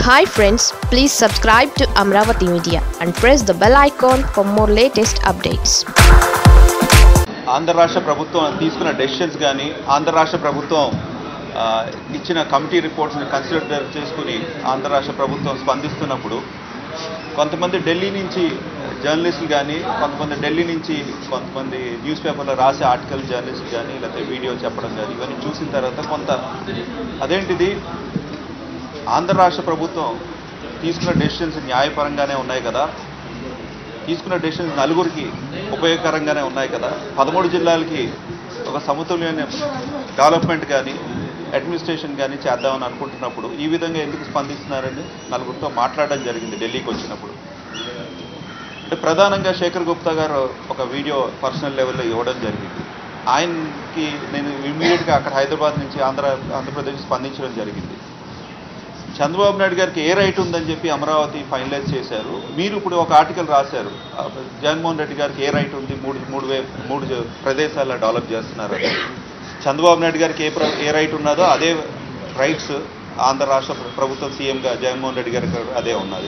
Hi friends please subscribe to Amaravati media and press the bell icon for more latest updates Andhra రాష్ట్ర ప్రభుత్వం తీసుకున్న decisions కానీ ఆంధ్ర రాష్ట్ర ప్రభుత్వం ఆ, ఇచ్చిన కమిటీ రిపోర్ట్స్ని కన్సిడర్ చేసుకుని ఆంధ్ర రాష్ట్ర ప్రభుత్వం స్పందిస్తున్నప్పుడు కొంతమంది ఢిల్లీ నుంచి జర్నలిస్టులు కానీ కొంతమంది ఢిల్లీ నుంచి కొంతమంది న్యూస్ పేపర్లో రాసే ఆర్టికల్ జర్నలిస్ట్ కానీ లేకపోతే వీడియో చెప్పడం కానీ ఇవన్నీ చూసిన తర్వాత కొంత అదేంటిది ఆంధ్ర రాష్ట్ర ప్రభుత్వం తీసుకున్న డెసిషన్స్ న్యాయపరంగానే ఉన్నాయి కదా తీసుకున్న డెసిషన్స్ నలుగురికి ఉపయోగకరంగానే ఉన్నాయి కదా పదమూడు జిల్లాలకి ఒక సమతుల్యమైన డెవలప్మెంట్ కానీ అడ్మినిస్ట్రేషన్ కానీ చేద్దామని అనుకుంటున్నప్పుడు ఈ విధంగా ఎందుకు స్పందిస్తున్నారని నలుగురితో మాట్లాడడం జరిగింది ఢిల్లీకి వచ్చినప్పుడు అంటే ప్రధానంగా శేఖర్ గుప్తా గారు ఒక వీడియో పర్సనల్ లెవెల్లో ఇవ్వడం జరిగింది ఆయనకి నేను ఇమీడియట్గా అక్కడ హైదరాబాద్ నుంచి ఆంధ్ర ఆంధ్రప్రదేశ్ స్పందించడం జరిగింది చంద్రబాబు నాయుడు గారికి ఏ రైట్ ఉందని చెప్పి అమరావతి ఫైనలైజ్ చేశారు మీరు ఇప్పుడు ఒక ఆర్టికల్ రాశారు ఆ, జగన్మోహన్ రెడ్డి గారికి ఏ రైట్ ఉంది మూడు మూడు వే మూడు జ- ప్రదేశాల్లో డెవలప్ చేస్తున్నారు అని. చంద్రబాబు నాయుడు గారికి ఏ ప్ర- ఏ రైట్ ఉన్నదో అదే రైట్స్ ఆంధ్ర రాష్ట్ర ప్ర- ప్రభుత్వం సీఎంగా జగన్మోహన్ రెడ్డి గారికి అదే ఉన్నది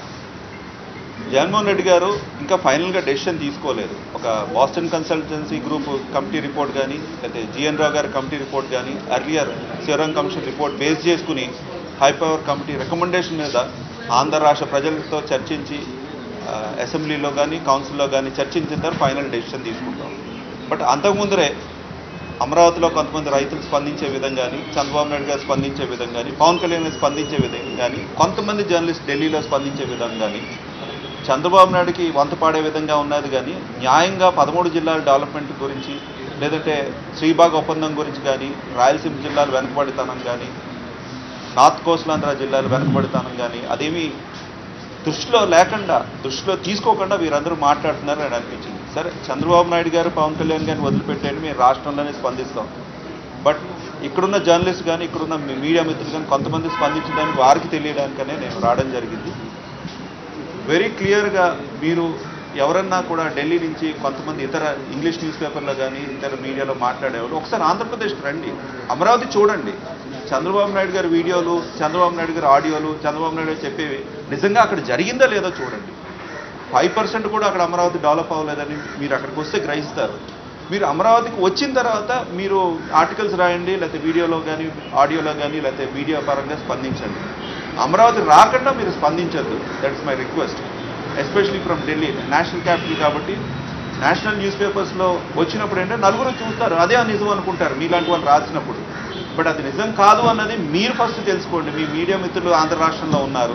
జగన్మోహన్ రెడ్డి గారు ఇంకా ఫైనల్గా డెసిషన్ తీసుకోలేదు ఒక Boston consultancy group committee report కానీ లేకపోతే జిఎన్ రావు గారి కమిటీ రిపోర్ట్ కానీ earlier Sivaram commission report base చేసుకుని హై పవర్ కమిటీ రికమెండేషన్ మీద ఆంధ్ర రాష్ట్ర ప్రజలతో చర్చించి ఆ, అసెంబ్లీలో కానీ కౌన్సిల్లో కానీ చర్చించిన తర్వాత ఫైనల్ డెసిషన్ తీసుకుంటాం బట్ అంతకుముందరే అమరావతిలో కొంతమంది రైతులు స్పందించే విధంగా కానీ చంద్రబాబు నాయుడు గారు స్పందించే విధంగా కానీ పవన్ కళ్యాణ్ గారు స్పందించే విధంగా కానీ కొంతమంది జర్నలిస్ట్ ఢిల్లీలో స్పందించే విధంగా కానీ చంద్రబాబు నాయుడుకి వంత పాడే విధంగా ఉన్నది కానీ న్యాయంగా పదమూడు జిల్లాల డెవలప్మెంట్ గురించి లేదంటే శ్రీబాగ్ ఒప్పందం గురించి కానీ రాయలసీమ జిల్లాలు వెనుకబడితనం కానీ నార్త్ కోస్లాంధ్ర జిల్లాలు వెనుకబడితనం కానీ అదేమీ దృష్టిలో లేకుండా దృష్టిలో తీసుకోకుండా వీరందరూ మాట్లాడుతున్నారు అని అనిపించింది సరే చంద్రబాబు నాయుడు గారు పవన్ కళ్యాణ్ గారిని వదిలిపెట్టేయండి మేము రాష్ట్రంలోనే స్పందిస్తాం బట్ ఇక్కడున్న జర్నలిస్ట్ కానీ ఇక్కడున్న మీ- మీడియా మిత్రులు కానీ కొంతమంది స్పందించడానికి వారికి తెలియడానికనే నేను రావడం జరిగింది వెరీ క్లియర్గా మీరు ఎవరన్నా కూడా ఢిల్లీ నుంచి కొంతమంది ఇతర ఇంగ్లీష్ న్యూస్ పేపర్లో కానీ ఇతర మీడియాలో మాట్లాడేవాళ్ళు ఒకసారి ఆంధ్రప్రదేశ్కి రండి అమరావతి చూడండి చంద్రబాబు నాయుడు గారి వీడియోలు చంద్రబాబు నాయుడు గారి ఆడియోలు చంద్రబాబు నాయుడు గారు చెప్పేవి నిజంగా అక్కడ జరిగిందా లేదో చూడండి ఫైవ్ పర్సెంట్ కూడా అక్కడ అమరావతి డెవలప్ అవ్వలేదని మీరు అక్కడికి వస్తే గ్రహిస్తారు మీరు అమరావతికి వచ్చిన తర్వాత మీరు ఆర్టికల్స్ రాయండి లేకపోతే వీడియోలో కానీ ఆడియోలో కానీ లేకపోతే మీడియా పరంగా స్పందించండి అమరావతి రాకుండా మీరు స్పందించద్దు that's my request especially from Delhi national capital కాబట్టి నేషనల్ న్యూస్ పేపర్స్లో వచ్చినప్పుడు ఏంటంటే నలుగురు చూస్తారు అదే నిజం అనుకుంటారు మీలాంటి వాళ్ళు రాసినప్పుడు బట్ అది నిజం కాదు అన్నది మీరు ఫస్ట్ తెలుసుకోండి మీ మీడియా మిత్రులు ఆంధ్ర రాష్ట్రంలో ఉన్నారు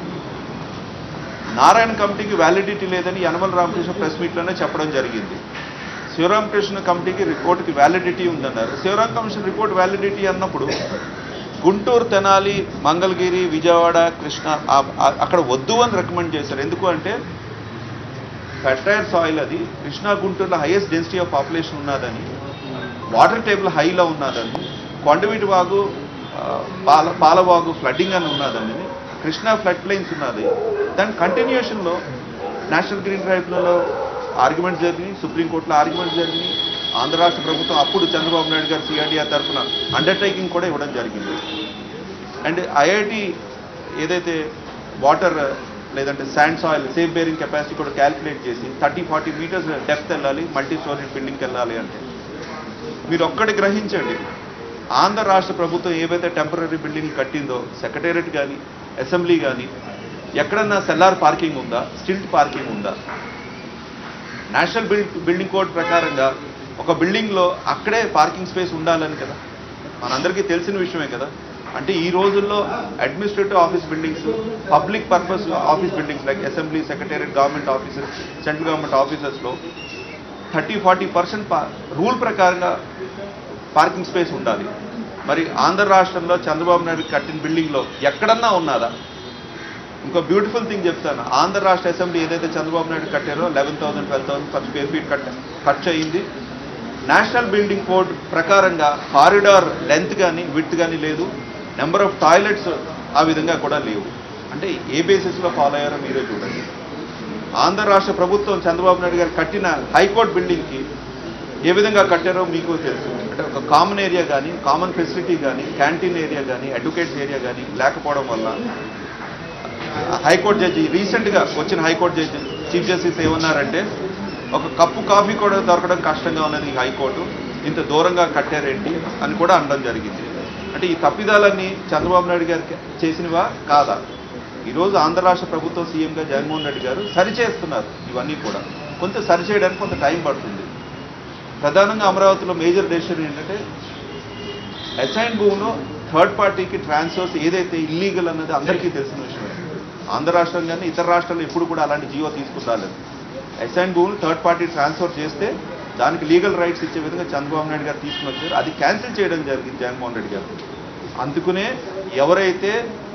నారాయణ కమిటీకి వ్యాలిడిటీ లేదని యనమల రామకృష్ణ ప్రెస్ మీట్లోనే చెప్పడం జరిగింది శివరామకృష్ణ కమిటీకి రిపోర్ట్కి వ్యాలిడిటీ ఉందన్నారు శివరామ కమిషన్ రిపోర్ట్ వ్యాలిడిటీ అన్నప్పుడు గుంటూరు తెనాలి మంగళగిరి విజయవాడ కృష్ణ ఆ- ఆ- అక్కడ వద్దు అని రికమెండ్ చేశారు ఎందుకు అంటే ఫెర్టైల్ సాయిల్ అది కృష్ణా గుంటూరులో హైయెస్ట్ డెన్సిటీ ఆఫ్ పాపులేషన్ ఉన్నదని వాటర్ టేబుల్ హైలో ఉన్నదని కొండవీటి వాగు ఆ, పాల పాలవాగు ఫ్లడ్డింగ్ అని ఉన్నదని కృష్ణా ఫ్లడ్ ప్లైన్స్ ఉన్నది దాని కంటిన్యూషన్లో నేషనల్ గ్రీన్ ట్రైబ్యునల్లో ఆర్గ్యుమెంట్స్ జరిగినాయి సుప్రీంకోర్టులో ఆర్గ్యుమెంట్స్ జరిగినాయి ఆంధ్ర రాష్ట్ర ప్రభుత్వం అప్పుడు చంద్రబాబు నాయుడు గారు సిఆర్డీఆర్ తరఫున అండర్టేకింగ్ కూడా ఇవ్వడం జరిగింది అండ్ ఐఐటి ఏదైతే వాటర్ లేదంటే sand soil safe bearing capacity కూడా క్యాలిక్యులేట్ చేసి థర్టీ ఫార్టీ మీటర్స్ డెప్త్ వెళ్ళాలి మల్టీ స్టోరీ బిల్డింగ్కి వెళ్ళాలి అంటే మీరు ఒక్కటి గ్రహించండి ఆంధ్ర రాష్ట్ర ప్రభుత్వం ఏవైతే టెంపరీ బిల్డింగ్ కట్టిందో సెక్రటేరియట్ కానీ అసెంబ్లీ కానీ ఎక్కడన్నా సెల్లార్ పార్కింగ్ ఉందా స్టిల్ట్ పార్కింగ్ ఉందా నేషనల్ బిల్డ్ బిల్డింగ్ కోడ్ ప్రకారంగా ఒక బిల్డింగ్లో అక్కడే పార్కింగ్ స్పేస్ ఉండాలని కదా మనందరికీ తెలిసిన విషయమే కదా అంటే ఈ రోజుల్లో administrative office buildings public purpose office buildings like assembly secretariat government offices central government ఆఫీసెస్లో థర్టీ ఫార్టీ పర్సెంట్ రూల్ ప్రకారంగా పార్కింగ్ స్పేస్ ఉండాలి మరి ఆంధ్ర రాష్ట్రంలో చంద్రబాబు నాయుడు కట్టిన బిల్డింగ్లో ఎక్కడన్నా ఉన్నదా ఇంకో బ్యూటిఫుల్ థింగ్ చెప్తాను ఆంధ్ర రాష్ట్ర అసెంబ్లీ ఏదైతే చంద్రబాబు నాయుడు కట్టారో eleven thousand twelve thousand per square feet కట్ ఖర్చు అయింది నేషనల్ బిల్డింగ్ కోడ్ ప్రకారంగా కారిడార్ లెంత్ కానీ విడ్త్ కానీ లేదు నెంబర్ ఆఫ్ టాయిలెట్స్ ఆ విధంగా కూడా లేవు అంటే ఏ బేసిస్లో ఫాలో అయ్యారో మీరే చూడండి ఆంధ్ర రాష్ట్ర ప్రభుత్వం చంద్రబాబు నాయుడు గారు కట్టిన హైకోర్టు బిల్డింగ్కి ఏ విధంగా కట్టారో మీకు తెలుసు అంటే అంటే ఒక కామన్ ఏరియా కానీ కామన్ ఫెసిలిటీ కానీ క్యాంటీన్ ఏరియా కానీ అడ్వకేట్స్ ఏరియా కానీ లేకపోవడం వల్ల హైకోర్టు జడ్జి రీసెంట్గా వచ్చిన హైకోర్టు జడ్జి చీఫ్ జస్టిస్ ఏమన్నారంటే ఒక కప్పు కాఫీ కూడా దొరకడం కష్టంగా ఉన్నది ఈ హైకోర్టు ఇంత దూరంగా కట్టారేంటి అని కూడా అనడం జరిగింది అంటే ఈ తప్పిదాలన్నీ చంద్రబాబు నాయుడు గారికి చేసినవా కాదా ఈరోజు ఆంధ్ర రాష్ట్ర ప్రభుత్వం సీఎంగా జగన్మోహన్ రెడ్డి గారు సరిచేస్తున్నారు ఇవన్నీ కూడా కొంత సరిచేయడానికి కొంత టైం పడుతుంది ప్రధానంగా అమరావతిలో మేజర్ డెసిషన్ ఏంటంటే అసైన్ భూమిలో థర్డ్ పార్టీకి ట్రాన్స్ఫర్స్ ఏదైతే ఇల్లీగల్ అన్నది అందరికీ తెలిసిన విషయమే ఆంధ్ర రాష్ట్రం కానీ ఇతర రాష్ట్రాలు ఎప్పుడు కూడా అలాంటి జీవో తీసుకురాలేదు అసైన్ భూములు థర్డ్ పార్టీ ట్రాన్స్ఫర్ చేస్తే దానికి లీగల్ రైట్స్ ఇచ్చే విధంగా చంద్రబాబు నాయుడు గారు తీసుకుని వచ్చారు అది క్యాన్సిల్ చేయడం జరిగింది జగన్మోహన్ రెడ్డి గారు అందుకునే ఎవరైతే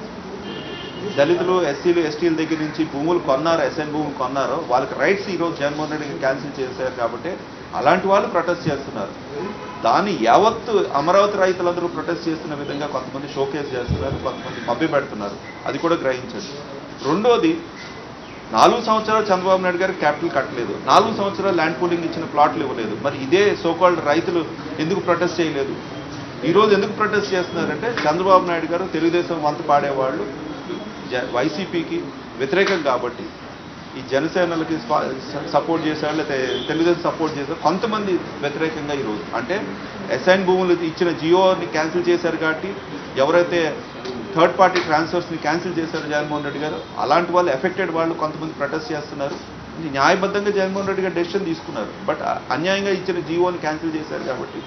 దళితులు ఎస్సీలు ఎస్టీల దగ్గర నుంచి భూములు కొన్నారో ఎస్ఎన్ భూములు కొన్నారో వాళ్ళకి రైట్స్ ఈరోజు జగన్మోహన్ రెడ్డి గారు క్యాన్సిల్ చేశారు కాబట్టి అలాంటి వాళ్ళు ప్రొటెస్ట్ చేస్తున్నారు దాన్ని యావత్తు అమరావతి రైతులందరూ ప్రొటెస్ట్ చేస్తున్న విధంగా కొంతమంది షోకేస్ చేస్తున్నారు కొంతమంది మభ్య పెడుతున్నారు అది కూడా గ్రహించండి రెండోది నాలుగు సంవత్సరాలు చంద్రబాబు నాయుడు గారు క్యాపిటల్ కట్టలేదు నాలుగు సంవత్సరాలు ల్యాండ్ పూలింగ్ ఇచ్చిన ప్లాట్లు ఇవ్వలేదు మరి ఇదే సోకాల్డ్ రైతులు ఎందుకు ప్రొటెస్ట్ చేయలేదు ఈరోజు ఎందుకు ప్రొటెస్ట్ చేస్తున్నారంటే చంద్రబాబు నాయుడు గారు తెలుగుదేశం వంత పాడేవాళ్ళు జ- వైసీపీకి వ్యతిరేకం కాబట్టి ఈ జనసేనలకి సపోర్ట్ చేశారు లేకపోతే తెలుగుదేశం సపోర్ట్ చేశారు కొంతమంది వ్యతిరేకంగా ఈరోజు అంటే ఎస్ఐన్ భూములు ఇచ్చిన జియోని క్యాన్సిల్ చేశారు కాబట్టి ఎవరైతే థర్డ్ పార్టీ ట్రాన్స్ఫర్స్ని క్యాన్సిల్ చేశారు జగన్మోహన్ రెడ్డి గారు అలాంటి వాళ్ళు ఎఫెక్టెడ్ వాళ్ళు కొంతమంది ప్రొటెస్ట్ చేస్తున్నారు ఇది న్యాయబద్ధంగా జగన్మోహన్ రెడ్డి గారు డెసిషన్ తీసుకున్నారు బట్ అన్యాయంగా ఇచ్చిన జియోని క్యాన్సిల్ చేశారు కాబట్టి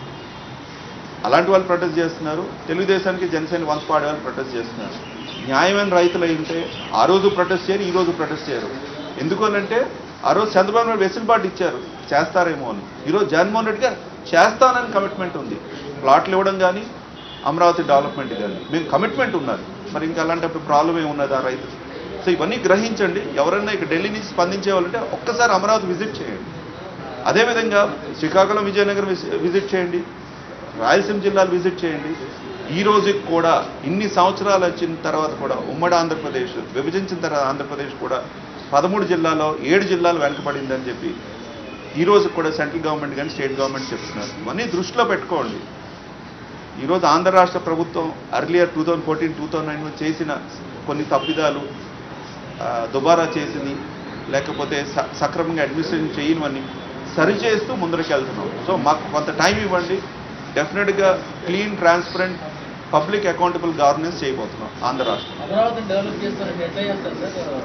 అలాంటి వాళ్ళు ప్రొటెస్ట్ చేస్తున్నారు తెలుగుదేశానికి జనసేన వంశ పాడే వాళ్ళు ప్రొటెస్ట్ చేస్తున్నారు న్యాయమైన రైతులు అయితే ఆ రోజు ప్రొటెస్ట్ చేయరు ఈ రోజు ప్రొటెస్ట్ చేయరు ఎందుకనంటే ఆ రోజు చంద్రబాబు నాయుడు వెసులుబాటు ఇచ్చారు చేస్తారేమో అని ఈరోజు జగన్మోహన్ రెడ్డి గారు చేస్తానని కమిట్మెంట్ ఉంది ప్లాట్లు ఇవ్వడం కానీ అమరావతి డెవలప్మెంట్ కానీ మేము కమిట్మెంట్ ఉన్నారు మరి ఇంకా అలాంటప్పుడు ప్రాబ్లం ఏమున్నది ఆ రైతు సో ఇవన్నీ గ్రహించండి ఎవరైనా ఇక్కడ ఢిల్లీ నుంచి స్పందించే వాళ్ళంటే ఒక్కసారి అమరావతి విజిట్ చేయండి అదేవిధంగా శ్రీకాకుళం విజయనగరం విసి- విజిట్ చేయండి రాయలసీమ జిల్లాలు విజిట్ చేయండి ఈ రోజుకి కూడా ఇన్ని సంవత్సరాలు వచ్చిన తర్వాత కూడా ఉమ్మడి ఆంధ్రప్రదేశ్ విభజించిన తర్వాత ఆంధ్రప్రదేశ్ కూడా పదమూడు జిల్లాలో ఏడు జిల్లాలు వెనకబడిందని చెప్పి ఈ రోజు కూడా సెంట్రల్ గవర్నమెంట్ కానీ స్టేట్ గవర్నమెంట్ చెప్తున్నారు ఇవన్నీ దృష్టిలో పెట్టుకోండి ఈరోజు ఆంధ్ర రాష్ట్ర ప్రభుత్వం earlier two thousand fourteen two thousand నైన్లో చేసిన కొన్ని తప్పిదాలు ఆ, దుబారా చేసింది లేకపోతే స- సక్రమంగా అడ్మినిస్ట్రేషన్ చేయనివన్నీ సరిచేస్తూ ముందరికి వెళ్తున్నాం సో మాకు కొంత టైం ఇవ్వండి డెఫినెట్గా clean transparent public accountable governance చేయబోతున్నాం ఆంధ్ర రాష్ట్రం అమరావతిని డెవలప్ చేస్తారంటే ఎట్లా చేస్తారు సార్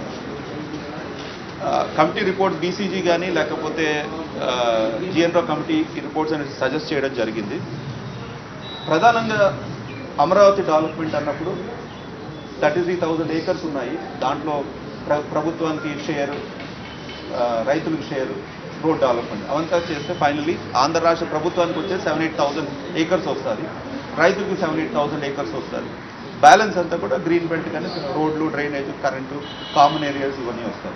కమిటీ రిపోర్ట్ బీసీజీ కానీ లేకపోతే జిఎన్రో కమిటీ రిపోర్ట్స్ అనేది సజెస్ట్ చేయడం జరిగింది ప్రధానంగా అమరావతి డెవలప్మెంట్ అన్నప్పుడు థర్టీ త్రీ థౌజండ్ ఏకర్స్ ఉన్నాయి దాంట్లో ప్ర ప్రభుత్వానికి షేర్ రైతులకు షేర్ రోడ్ డెవలప్మెంట్ అవంతా చేస్తే ఫైనలీ ఆంధ్ర రాష్ట్ర ప్రభుత్వానికి వచ్చే సెవెన్ ఎయిట్ థౌసండ్ ఏకర్స్ వస్తుంది రైతులకు సెవెన్ ఎయిట్ థౌసండ్ ఏకర్స్ వస్తుంది బ్యాలెన్స్ అంతా కూడా గ్రీన్ బెల్ట్ కానీ రోడ్లు డ్రైనేజ్ కరెంటు కామన్ ఏరియాస్ ఇవన్నీ వస్తాయి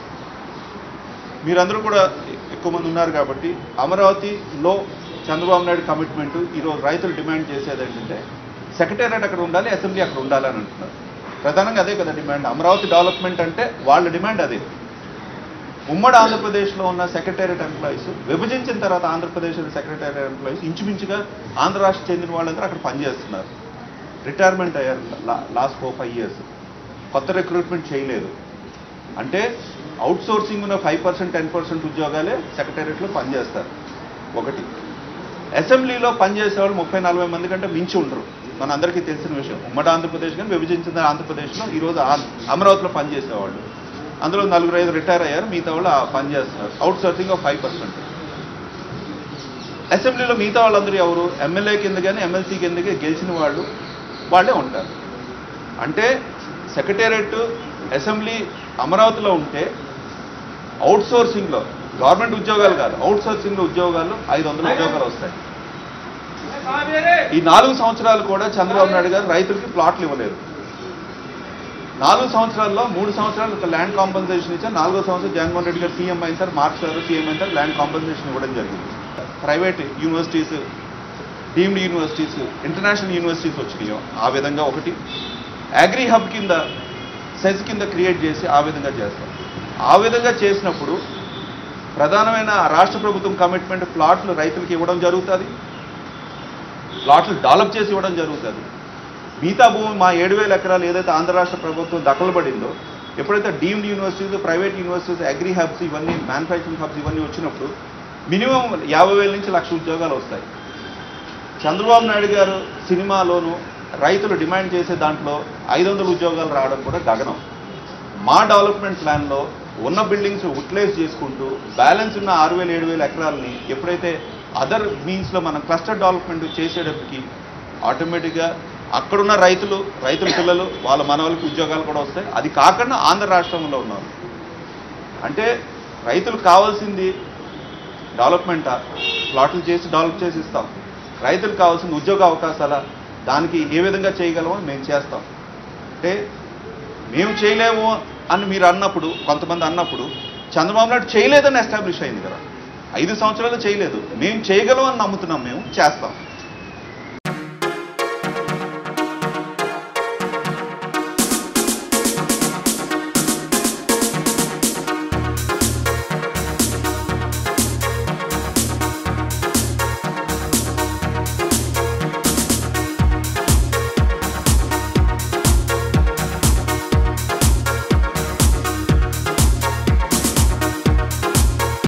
మీరందరూ కూడా ఎక్కువ మంది ఉన్నారు కాబట్టి అమరావతిలో చంద్రబాబు నాయుడు కమిట్మెంట్ ఈరోజు రైతులు డిమాండ్ చేసేది ఏంటంటే సెక్రటేరియట్ అక్కడ ఉండాలి అసెంబ్లీ అక్కడ ఉండాలని అంటున్నారు ప్రధానంగా అదే కదా డిమాండ్ అమరావతి డెవలప్మెంట్ అంటే వాళ్ళ డిమాండ్ అదే ఉమ్మడి ఆంధ్రప్రదేశ్లో ఉన్న సెక్రటేరియట్ ఎంప్లాయీస్ విభజించిన తర్వాత ఆంధ్రప్రదేశ్ సెక్రటేరియట్ ఎంప్లాయీస్ ఇంచుమించుగా ఆంధ్ర రాష్ట్ర చెందిన వాళ్ళందరూ అక్కడ పనిచేస్తున్నారు రిటైర్మెంట్ అయ్యారు లాస్ట్ ఫోర్ ఫైవ్ ఇయర్స్ కొత్త రిక్రూట్మెంట్ చేయలేదు అంటే అవుట్ సోర్సింగ్ ఉన్న ఫైవ్ పర్సెంట్ టెన్ పర్సెంట్ ఉద్యోగాలే సెక్రటేరియట్లో పనిచేస్తారు ఒకటి అసెంబ్లీలో పనిచేసే వాళ్ళు ముప్పై నలభై మంది కంటే మించి ఉండరు మన అందరికీ తెలిసిన విషయం ఉమ్మడి ఆంధ్రప్రదేశ్ కానీ విభజించిన ఆంధ్రప్రదేశ్లో ఈరోజు ఆ- అమరావతిలో పనిచేసేవాళ్ళు అందులో నలుగురు ఐదు రిటైర్ అయ్యారు మిగతా వాళ్ళు ఆ పనిచేస్తున్నారు outsourcing of five percent అసెంబ్లీలో మిగతా వాళ్ళందరూ ఎవరు ఎమ్మెల్యే కింద కానీ ఎమ్మెల్సీ కింద గెలిచిన వాళ్ళు వాళ్ళే ఉంటారు అంటే సెక్రటేరియట్ అసెంబ్లీ అమరావతిలో ఉంటే అవుట్ సోర్సింగ్లో గవర్నమెంట్ ఉద్యోగాలు కాదు అవుట్ సోర్సింగ్లో ఉద్యోగాలు ఐదు వందల ఉద్యోగాలు వస్తాయి ఈ నాలుగు సంవత్సరాలు కూడా చంద్రబాబు నాయుడు గారు రైతులకి ప్లాట్లు ఇవ్వలేదు నాలుగు సంవత్సరాల్లో మూడు సంవత్సరాలు ఒక ల్యాండ్ కాంపన్సేషన్ ఇచ్చారు నాలుగో సంవత్సరం జగన్మోహన్ రెడ్డి గారు సీఎం అయిన సార్ మార్చ్ గారు సీఎం అయిన సార్ ల్యాండ్ కాంపన్సేషన్ ఇవ్వడం జరిగింది private universities deemed universities international universities వచ్చినాయో ఆ విధంగా ఒకటి అగ్రి హబ్ కింద సెజ్ కింద క్రియేట్ చేసి ఆ విధంగా చేస్తాం ఆ విధంగా చేసినప్పుడు ప్రధానమైన రాష్ట్ర ప్రభుత్వం కమిట్మెంట్ ప్లాట్లు రైతులకు ఇవ్వడం జరుగుతుంది ప్లాట్లు డెవలప్ చేసి ఇవ్వడం జరుగుతుంది మిగతా భూమి మా ఏడు వేల ఎకరాలు ఏదైతే ఆంధ్ర రాష్ట్ర ప్రభుత్వం దఖలు పడిందో ఎప్పుడైతే deemed universities private universities agri hubs ఇవన్నీ మ్యానుఫ్యాక్చరింగ్ హబ్స్ ఇవన్నీ వచ్చినప్పుడు మినిమం యాభై వేల నుంచి లక్ష ఉద్యోగాలు వస్తాయి చంద్రబాబు నాయుడు గారు సినిమాలోను రైతులు డిమాండ్ చేసే దాంట్లో ఐదు వందల ఉద్యోగాలు రావడం కూడా గగనం మా డెవలప్మెంట్ ప్లాన్లో ఉన్న బిల్డింగ్స్ యూటిలైజ్ చేసుకుంటూ బ్యాలెన్స్ ఉన్న ఆరు వేల ఏడు వేల ఎకరాలని ఎప్పుడైతే అదర్ మీన్స్లో మనం క్లస్టర్ డెవలప్మెంట్ చేసేటప్పటికి ఆటోమేటిక్గా అక్కడున్న రైతులు రైతుల పిల్లలు వాళ్ళ మనవలకి ఉద్యోగాలు కూడా వస్తాయి అది కాకుండా ఆంధ్ర రాష్ట్రంలో ఉన్నారు అంటే రైతులకు కావాల్సింది డెవలప్మెంటా ప్లాట్లు చేసి డెవలప్ చేసి ఇస్తాం రైతులకు కావాల్సిన ఉద్యోగ అవకాశాల దానికి ఏ విధంగా చేయగలమో మేము చేస్తాం అంటే మేము చేయలేము అని మీరు అన్నప్పుడు కొంతమంది అన్నప్పుడు చంద్రబాబు నాయుడు చేయలేదని ఎస్టాబ్లిష్ అయింది కదా ఐదు సంవత్సరాలు చేయలేదు మేము చేయగలం అని నమ్ముతున్నాం మేము చేస్తాం